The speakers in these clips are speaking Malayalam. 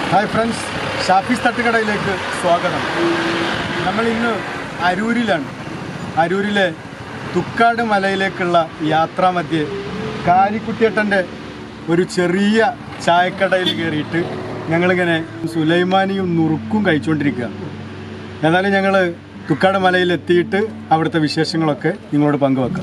ഹായ് ഫ്രണ്ട്സ് ഷാഫീസ് തട്ടുകടയിലേക്ക് സ്വാഗതം നമ്മൾ ഇന്ന് അരൂരിലാണ് അരൂരിലെ തുക്കാട് മലയിലേക്കുള്ള യാത്രാമധ്യേ കാലിക്കുട്ടിയേട്ടൻ്റെ ഒരു ചെറിയ ചായക്കടയിൽ കയറിയിട്ട് ഞങ്ങളിങ്ങനെ സുലൈമാനിയും നുറുക്കും കഴിച്ചുകൊണ്ടിരിക്കുകയാണ് എന്നാലും ഞങ്ങൾ തുക്കാട് മലയിൽ എത്തിയിട്ട് അവിടുത്തെ വിശേഷങ്ങളൊക്കെ നിങ്ങളോട് പങ്കുവെക്കാം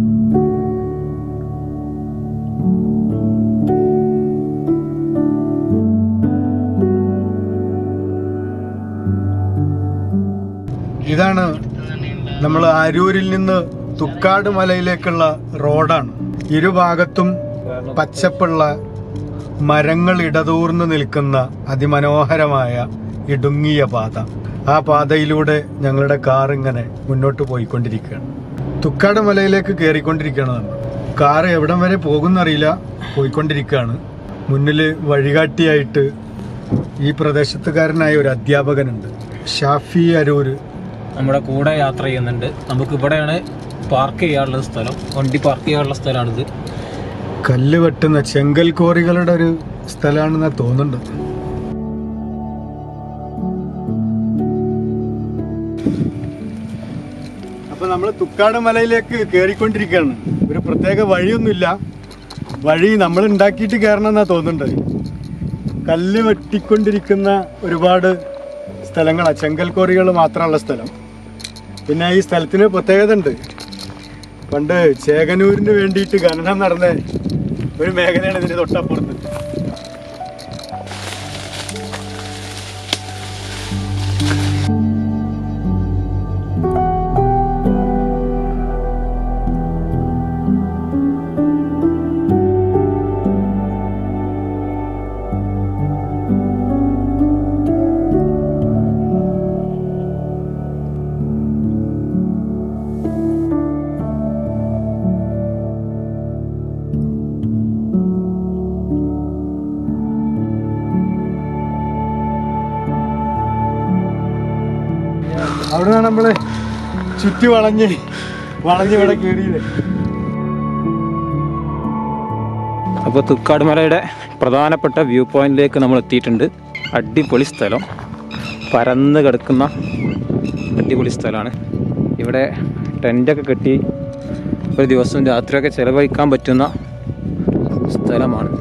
ഇതാണ് നമ്മൾ അരൂരിൽ നിന്ന് തുക്കാട് മലയിലേക്കുള്ള റോഡാണ് ഇരുഭാഗത്തും പച്ചപ്പുള്ള മരങ്ങൾ ഇടതൂർന്ന് നിൽക്കുന്ന അതിമനോഹരമായ ഇടുങ്ങിയ പാത ആ പാതയിലൂടെ ഞങ്ങളുടെ കാർ ഇങ്ങനെ മുന്നോട്ട് പോയിക്കൊണ്ടിരിക്കുകയാണ് തുക്കാട് മലയിലേക്ക് കയറിക്കൊണ്ടിരിക്കുകയാണ് നമ്മൾ കാർ എവിടം വരെ പോകുന്നറിയില്ല പോയിക്കൊണ്ടിരിക്കുകയാണ് മുന്നിൽ വഴികാട്ടിയായിട്ട് ഈ പ്രദേശത്തുകാരനായ ഒരു അധ്യാപകനുണ്ട് ഷാഫി അരൂര് നമ്മുടെ കൂടെ യാത്ര ചെയ്യുന്നുണ്ട് നമുക്ക് ഇവിടെയാണ് പാർക്ക് ചെയ്യാനുള്ള സ്ഥലം വണ്ടി പാർക്ക് ചെയ്യാനുള്ള സ്ഥലമാണിത് കല്ല് വെട്ടുന്ന ചെങ്കൽ കോറികളുടെ ഒരു സ്ഥലമാണെന്നാ തോന്നുന്നുണ്ട് അപ്പൊ നമ്മൾ തുക്കാട് മലയിലേക്ക് കയറിക്കൊണ്ടിരിക്കുകയാണ് ഒരു പ്രത്യേക വഴിയൊന്നുമില്ല വഴി നമ്മൾ ഉണ്ടാക്കിയിട്ട് കയറണം എന്നാ തോന്നുന്നുണ്ട് കല്ല് വെട്ടിക്കൊണ്ടിരിക്കുന്ന ഒരുപാട് സ്ഥലങ്ങളാണ് ചെങ്കൽ കോറികൾ മാത്രമുള്ള സ്ഥലം പിന്നെ ഈ സ്ഥലത്തിന് പ്രത്യേകത ഉണ്ട് പണ്ട് ചേകനൂരിന് വേണ്ടിയിട്ട് ഖനനം നടന്ന ഒരു മേഖലയാണ് ഇതിന് തൊട്ടപ്പുറത്ത് അവിടെയാണ് നമ്മള് ചുറ്റി വളഞ്ഞ് വളഞ്ഞ് ഇവിടെ കയറിയത് അപ്പോൾ തുക്കാട് മലയുടെ പ്രധാനപ്പെട്ട വ്യൂ പോയിന്റിലേക്ക് നമ്മൾ എത്തിയിട്ടുണ്ട് അടിപൊളി സ്ഥലം പരന്ന് കിടക്കുന്ന അടിപൊളി സ്ഥലമാണ് ഇവിടെ ടെൻ്റൊക്കെ കെട്ടി ഒരു ദിവസം രാത്രിയൊക്കെ ചിലവഴിക്കാൻ പറ്റുന്ന സ്ഥലമാണ്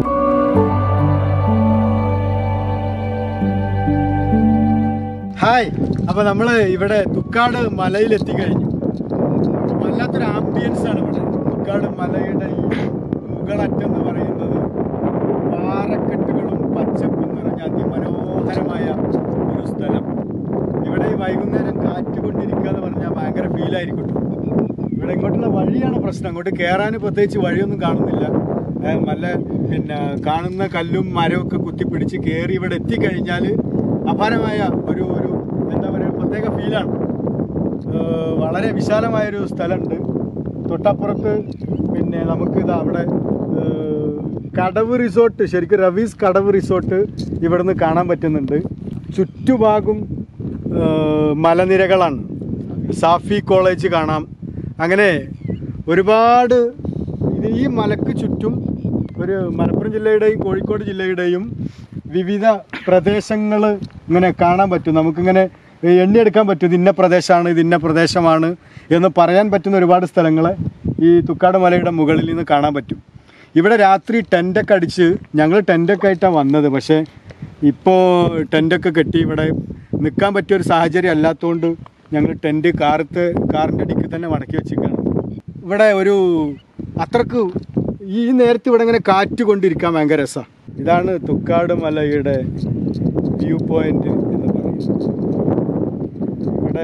ഹായ് അപ്പൊ നമ്മള് ഇവിടെ തുക്കാട് മലയിൽ എത്തിക്കഴിഞ്ഞു വല്ലാത്തൊരു ആംബിയൻസ് ആണ് ഇവിടെ തുക്കാട് മലയുടെ ഈ മുകളറ്റം എന്ന് പറയുന്നത് പാറക്കെട്ടുകളും പച്ചപ്പും നിറഞ്ഞ അതിമനോഹരമായ ഒരു സ്ഥലം ഇവിടെ ഈ വൈകുന്നേരം കാറ്റ് കൊണ്ടിരിക്കുക എന്ന് പറഞ്ഞാൽ ഭയങ്കര ഫീലായിരിക്കും ഇവിടെ ഇങ്ങോട്ടുള്ള വഴിയാണ് പ്രശ്നം അങ്ങോട്ട് കയറാൻ പ്രത്യേകിച്ച് വഴിയൊന്നും കാണുന്നില്ല ഏ, നല്ല പിന്നെ കാണുന്ന കല്ലും മരവും ഒക്കെ കുത്തിപ്പിടിച്ച് കയറി ഇവിടെ എത്തിക്കഴിഞ്ഞാൽ അപാരമായ ഒരു ഒരു എന്താ പറയുക പ്രത്യേക ഫീലാണ് ഏഹ് വളരെ വിശാലമായൊരു സ്ഥലമുണ്ട് തൊട്ടപ്പുറത്ത് പിന്നെ നമുക്ക് ഇതാ അവിടെ ഏഹ് കടവ് റിസോർട്ട് ശരിക്കും റവീസ് കടവ് റിസോർട്ട് ഇവിടുന്ന് കാണാൻ പറ്റുന്നുണ്ട് ചുറ്റുഭാഗം ഏഹ് മലനിരകളാണ് സാഫി കോളേജ് കാണാം അങ്ങനെ ഒരുപാട് ഇത് ഈ മലക്ക് ചുറ്റും ഒരു മലപ്പുറം ജില്ലയുടെയും കോഴിക്കോട് ജില്ലയുടെയും വിവിധ പ്രദേശങ്ങൾ ഇങ്ങനെ കാണാൻ പറ്റും നമുക്കിങ്ങനെ എണ്ണിയെടുക്കാൻ പറ്റും ഇത് ഇന്ന പ്രദേശമാണ് ഇത് ഇന്ന പ്രദേശമാണ് എന്ന് പറയാൻ പറ്റുന്ന ഒരുപാട് സ്ഥലങ്ങളെ ഈ തുക്കാട് മലയുടെ മുകളിൽ നിന്ന് കാണാൻ പറ്റും ഇവിടെ രാത്രി ടെൻ്റൊക്കെ അടിച്ച് ഞങ്ങൾ ടെൻ്റൊക്കെ ആയിട്ടാണ് വന്നത് പക്ഷേ ഇപ്പോൾ ടെൻ്റൊക്കെ കെട്ടി ഇവിടെ നിൽക്കാൻ പറ്റിയ ഒരു സാഹചര്യം അല്ലാത്തതുകൊണ്ട് ഞങ്ങൾ ടെൻറ്റ് കാറത്ത് കാറിൻ്റെ ഡിക്ക് തന്നെ മടക്കി വെച്ചിരിക്കുകയാണ് ഇവിടെ ഒരു അത്രക്ക് ഈ നേരത്ത് ഇവിടെ ഇങ്ങനെ കാറ്റ് കൊണ്ടിരിക്കാൻ ഭയങ്കര രസമാണ് ഇതാണ് തുക്കാട് മലയുടെ വ്യൂ പോയിന്റ് എന്ന് പറയുന്നത് ഇവിടെ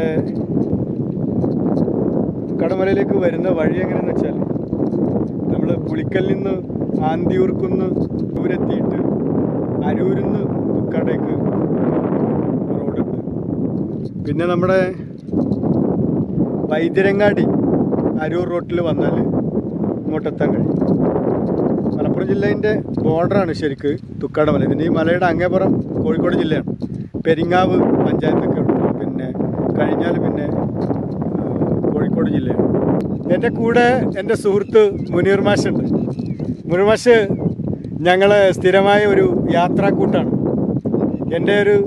തുക്കാട് മലയിലേക്ക് വരുന്ന വഴി എങ്ങനെയാന്ന് വെച്ചാൽ നമ്മൾ പുളിക്കലിൽ നിന്ന് ആന്തിയൂർക്കുന്ന് ദൂരെത്തിയിട്ട് അരൂരിൽ നിന്ന് തുക്കാടേക്ക് റോഡുണ്ട് പിന്നെ നമ്മുടെ വൈദ്യരങ്ങാടി അരൂർ റോട്ടിൽ വന്നാൽ ഇങ്ങോട്ടെത്താൻ കഴിയും മലപ്പുറം ജില്ലേൻ്റെ ബോർഡറാണ് ശരിക്ക് തുക്കാട് മല ഇതിൻ്റെ ഈ മലയുടെ അങ്ങേപ്പുറം കോഴിക്കോട് ജില്ലയാണ് പെരിങ്ങാവ് പഞ്ചായത്തൊക്കെ ഉണ്ട് പിന്നെ കഴിഞ്ഞാൽ പിന്നെ ഏഹ്, കോഴിക്കോട് ജില്ലയാണ് എൻ്റെ കൂടെ എൻ്റെ സുഹൃത്ത് മുനീർ മാഷുണ്ട് മുനീർ മാഷ് ഞങ്ങൾ സ്ഥിരമായ ഒരു യാത്രാക്കൂട്ടാണ് എൻ്റെ ഒരു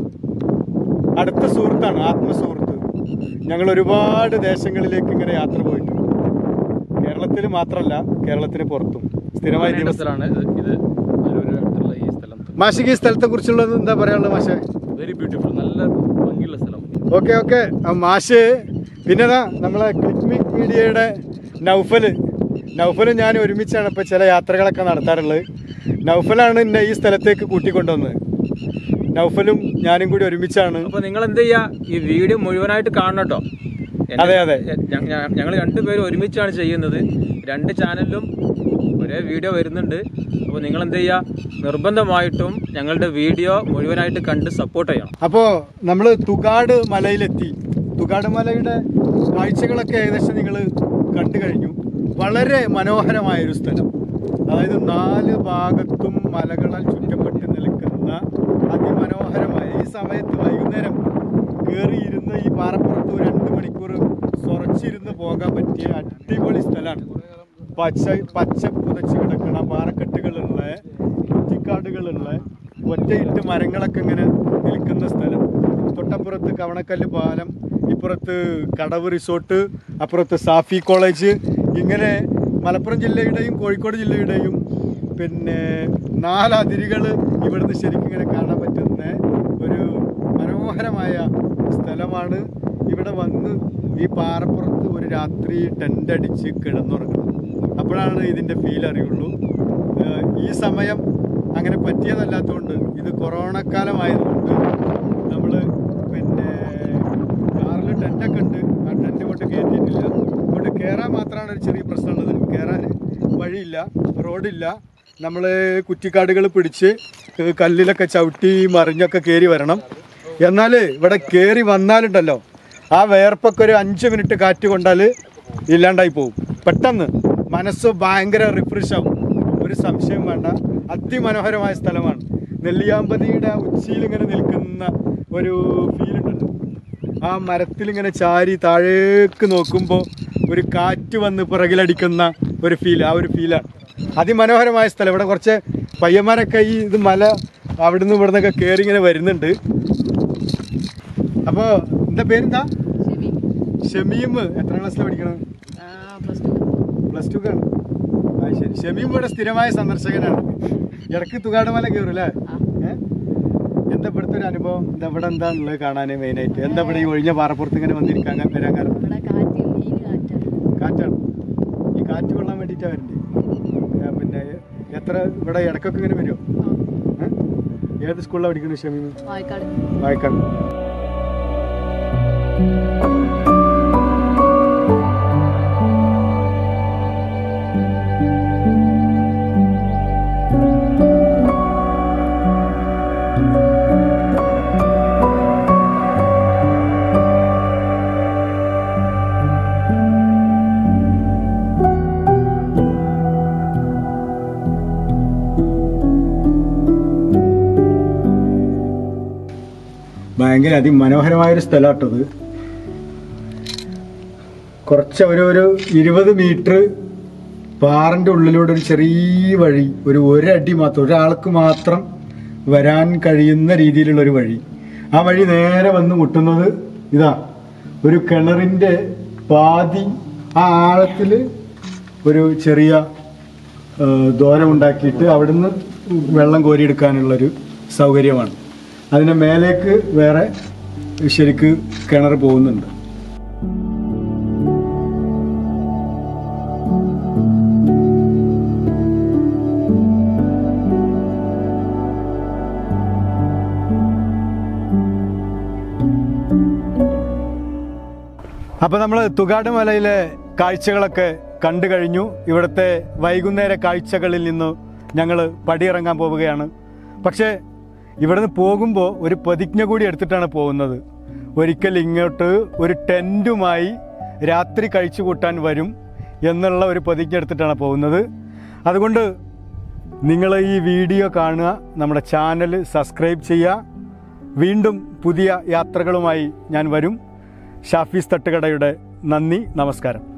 അടുത്ത സുഹൃത്താണ് ആത്മസുഹൃത്ത് ഞങ്ങൾ ഒരുപാട് ദേശങ്ങളിലേക്ക് ഇങ്ങനെ യാത്ര പോയിട്ടുണ്ട് കേരളത്തിൽ മാത്രമല്ല കേരളത്തിന് പുറത്തും സ്ഥിരമായി ദിവസം സ്ഥലമാണ് ഇത് അരൂര് അടുത്തുള്ള ഈ സ്ഥലം മാഷിക്ക് ഈ സ്ഥലത്തെ കുറിച്ചുള്ളത് എന്താ പറയാനുള്ളത് മാഷേ വെരി ബ്യൂട്ടിഫുൾ നല്ല ഭംഗിയുള്ള സ്ഥലം ഓക്കെ ഓക്കെ മാഷ് പിന്നെതാ നമ്മളെ ക്ലിക്മിക് മീഡിയയുടെ നൗഫല് നൗഫലും ഞാൻ ഒരുമിച്ചാണ് ഇപ്പോൾ ചില യാത്രകളൊക്കെ നടത്താറുള്ളത് നൗഫലാണ് എന്നെ ഈ സ്ഥലത്തേക്ക് കൂട്ടിക്കൊണ്ടുവന്നത് നൗഫലും ഞാനും കൂടി ഒരുമിച്ചാണ് അപ്പൊ നിങ്ങൾ എന്ത് ചെയ്യാ ഈ വീഡിയോ മുഴുവനായിട്ട് കാണണം കേട്ടോ അതെ, അതെ. ഞങ്ങൾ രണ്ടുപേരും ഒരുമിച്ചാണ് ചെയ്യുന്നത് രണ്ട് ചാനലിലും ഒരേ വീഡിയോ വരുന്നുണ്ട് അപ്പോൾ നിങ്ങൾ എന്ത് ചെയ്യാ നിർബന്ധമായിട്ടും ഞങ്ങളുടെ വീഡിയോ മുഴുവനായിട്ട് കണ്ട് സപ്പോർട്ട് ചെയ്യണം അപ്പോൾ നമ്മൾ തുകാട് മലയിലെത്തി തുകാട് മലയുടെ കാഴ്ചകളൊക്കെ ഏകദേശം നിങ്ങൾ കണ്ടു കഴിഞ്ഞു വളരെ മനോഹരമായ ഒരു സ്ഥലം അതായത് നാല് ഭാഗത്തും മലകളാൽ ചുറ്റപ്പെട്ട് നിൽക്കുന്ന അതിമനോഹരമായ ഈ സമയത്ത് വൈകുന്നേരം കയറിയിരുന്ന് ഈ പാറപ്പുറത്ത് ഒരു രണ്ട് മണിക്കൂർ സുറച്ചിരുന്ന് പോകാൻ പറ്റിയ അടിപൊളി സ്ഥലമാണ് പച്ച പച്ച പുതച്ച് കിടക്കണ പാറക്കെട്ടുകളുള്ള കുറ്റിക്കാടുകളുള്ള ഒറ്റയിട്ട് മരങ്ങളൊക്കെ ഇങ്ങനെ നിൽക്കുന്ന സ്ഥലം തൊട്ടപ്പുറത്ത് കവണക്കല്ല് പാലം ഇപ്പുറത്ത് കടവ് റിസോർട്ട് അപ്പുറത്ത് സാഫി കോളേജ് ഇങ്ങനെ മലപ്പുറം ജില്ലയുടെയും കോഴിക്കോട് ജില്ലയുടെയും പിന്നെ നാലതിരുകൾ ഇവിടുന്ന് ശരിക്കും ഇങ്ങനെ കാണാൻ പറ്റുന്ന ഒരു മനോഹരമായ സ്ഥലമാണ് ഇവിടെ വന്ന് ഈ പാറപ്പുറത്ത് ഒരു രാത്രി ടെൻ്റ് അടിച്ച് കിടന്നുറങ്ങണം അപ്പോഴാണ് ഇതിൻ്റെ ഫീൽ അറിയുള്ളൂ ഏഹ് ഈ സമയം അങ്ങനെ പറ്റിയതല്ലാത്തതുകൊണ്ട് ഇത് കൊറോണ കാലമായതുകൊണ്ട് നമ്മൾ പിന്നെ കാറിൽ ടെൻ്റൊക്കെ ഉണ്ട് ആ ടെൻ്റ് കൊണ്ട് കയറ്റിയിട്ടില്ല കൊണ്ട് കയറാൻ മാത്രമാണ് ഒരു ചെറിയ പ്രശ്നമുള്ളത് കയറാൻ വഴിയില്ല റോഡില്ല നമ്മൾ കുറ്റിക്കാടുകൾ പിടിച്ച് ഏഹ് കല്ലിലൊക്കെ ചവിട്ടി മറിഞ്ഞൊക്കെ കയറി വരണം എന്നാൽ ഇവിടെ കയറി വന്നാലുണ്ടല്ലോ ആ വേർപ്പൊക്കെ ഒരു അഞ്ച് മിനിറ്റ് കാറ്റ് കൊണ്ടാൽ ഇല്ലാണ്ടായി പോകും പെട്ടെന്ന് മനസ്സ് ഭയങ്കര റിഫ്രഷ് ആവും ഒരു സംശയം വേണ്ട അതിമനോഹരമായ സ്ഥലമാണ് നെല്ലിയാമ്പതിയുടെ ഉച്ചിയിൽ ഇങ്ങനെ നിൽക്കുന്ന ഒരു ഫീൽ ഉണ്ടല്ലോ ആ മരത്തിൽ ഇങ്ങനെ ചാരി താഴേക്ക് നോക്കുമ്പോൾ ഒരു കാറ്റ് വന്ന് പിറകിലടിക്കുന്ന ഒരു ഫീൽ ആ ഒരു ഫീലാണ് അതിമനോഹരമായ സ്ഥലം ഇവിടെ കുറച്ച് പയ്യന്മാരൊക്കെ ഈ ഇത് മല അവിടുന്ന് ഇവിടുന്നൊക്കെ കയറി ഇങ്ങനെ വരുന്നുണ്ട് അപ്പോൾ എന്താ പേരെന്താ ശരി ഷമീം എത്ര ക്ലാസ്സിലാണ് പഠിക്കണം പ്ലസ് ടു പ്ലസ് ടു ആണ് ആ ശരി ഷമീം ഇവിടെ സ്ഥിരമായ സന്ദർശകനാണ് ഇടയ്ക്ക് തുകാടുമല കയറും അല്ലേ ഏ? എന്താ ഇവിടുത്തെ ഒരു അനുഭവം എന്താ ഇവിടെ എന്താണുള്ളത് കാണാൻ മെയിനായിട്ട് എന്താ ഇവിടെ ഈ ഒഴിഞ്ഞ പാറപ്പുറത്ത് ഇങ്ങനെ വന്നിരിക്കാൻ കാ- വരാൻ കാരണം ഇവിടെ കാറ്റ് മെയിൻ കാറ്റാണ് കാറ്റാണ് ഈ കാറ്റ് കൊള്ളാൻ വേണ്ടിയിട്ടാണ് വരണ്ടേ ഏ, പിന്നെ എത്ര ഇവിടെ ഇടയ്ക്കൊക്കെ ഇങ്ങനെ വരുമോ ഏ? ഏത് സ്കൂളിലാണ് പഠിക്കുന്നത് ഷമീം വായക്കാട് വായിക്കാണ് ഭയങ്കര അതിമനോഹരമായൊരു സ്ഥലമാട്ടത് കുറച്ച് ഒരു ഒരു ഇരുപത് മീറ്റർ പാറിൻ്റെ ഉള്ളിലൂടെ ഒരു ചെറിയ വഴി ഒരു ഒരടി മാത്രം ഒരാൾക്ക് മാത്രം വരാൻ കഴിയുന്ന രീതിയിലുള്ള ഒരു വഴി ആ വഴി നേരെ വന്ന് മുട്ടുന്നത് ഇതാ ഒരു കിണറിൻ്റെ പാതി ആ ആഴത്തിൽ ഒരു ചെറിയ ഏഹ്, ദ്വാരം ഉണ്ടാക്കിയിട്ട് അവിടുന്ന് വെള്ളം കോരിയെടുക്കാനുള്ളൊരു സൗകര്യമാണ് അതിന് മേലേക്ക് വേറെ ശരിക്ക് കിണർ പോകുന്നുണ്ട് അപ്പോൾ നമ്മൾ തുകാട് മലയിലെ കാഴ്ചകളൊക്കെ കണ്ടു കഴിഞ്ഞു ഇവിടുത്തെ വൈകുന്നേര കാഴ്ചകളിൽ നിന്ന് ഞങ്ങൾ പടിയിറങ്ങാൻ പോവുകയാണ് പക്ഷേ ഇവിടുന്ന് പോകുമ്പോൾ ഒരു പ്രതിജ്ഞ കൂടി എടുത്തിട്ടാണ് പോകുന്നത് ഒരിക്കൽ ഇങ്ങോട്ട് ഒരു ടെൻറ്റുമായി രാത്രി കഴിച്ചു കൂട്ടാൻ വരും എന്നുള്ള ഒരു പ്രതിജ്ഞ എടുത്തിട്ടാണ് പോകുന്നത് അതുകൊണ്ട് നിങ്ങൾ ഈ വീഡിയോ കാണുക നമ്മുടെ ചാനൽ സബ്സ്ക്രൈബ് ചെയ്യുക വീണ്ടും പുതിയ യാത്രകളുമായി ഞാൻ വരും ഷാഫീസ് തട്ടുകടയുടെ നന്ദി നമസ്കാരം